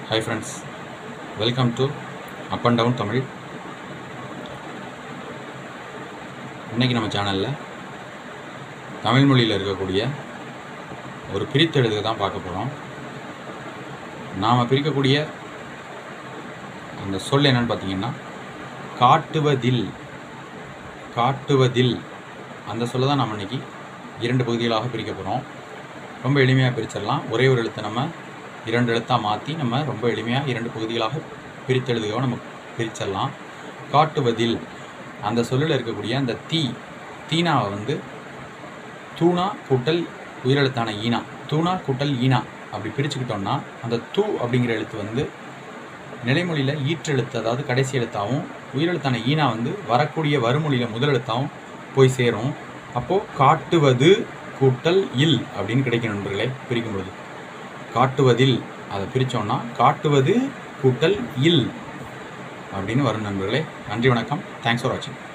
hi friends welcome to up and down Tamil இன்றைக்கி நம்ம சேனலில் தமிழ் மொழியில் இருக்கக்கூடிய ஒரு பிரித்தெழுதுக தான் பார்க்க போகிறோம் நாம் பிரிக்கக்கூடிய அந்த சொல் என்னன்னு பார்த்தீங்கன்னா காட்டுவதில் காட்டுவதில் அந்த சொல்ல தான் நம்ம இன்னைக்கு இரண்டு பகுதிகளாக பிரிக்க போகிறோம் ரொம்ப எளிமையாக பிரிச்சிடலாம் ஒரே ஒரு எழுத்தை நம்ம இரண்டு எழுத்தாக மாற்றி நம்ம ரொம்ப எளிமையாக இரண்டு பகுதிகளாக பிரித்தெழுதுகோ நம்ம பிரிச்சிடலாம் காட்டுவதில் அந்த சொல்லில் இருக்கக்கூடிய அந்த தீ தீனாவை வந்து தூணா கூட்டல் உயிரெழுத்தான ஈனா தூணா கூட்டல் ஈனா அப்படி பிரிச்சுக்கிட்டோம்னா அந்த தூ அப்படிங்கிற எழுத்து வந்து நிலைமொழியில் ஈற்றெழுத்து அதாவது கடைசி எழுத்தாகவும் உயிரெழுத்தான ஈனா வந்து வரக்கூடிய வறுமொழியில் முதல் எழுத்தாகவும் போய் சேரும் அப்போது காட்டுவது கூட்டல் இல் அப்படின்னு கிடைக்கும் நண்பர்களே பிரிக்கும் பொழுது காட்டுவதில் அதை பிரித்தோம்னா காட்டுவது கூட்டல் இல் அப்படின்னு வரும் நண்பர்களே நன்றி வணக்கம் தேங்க்ஸ் ஃபார் வாட்சிங்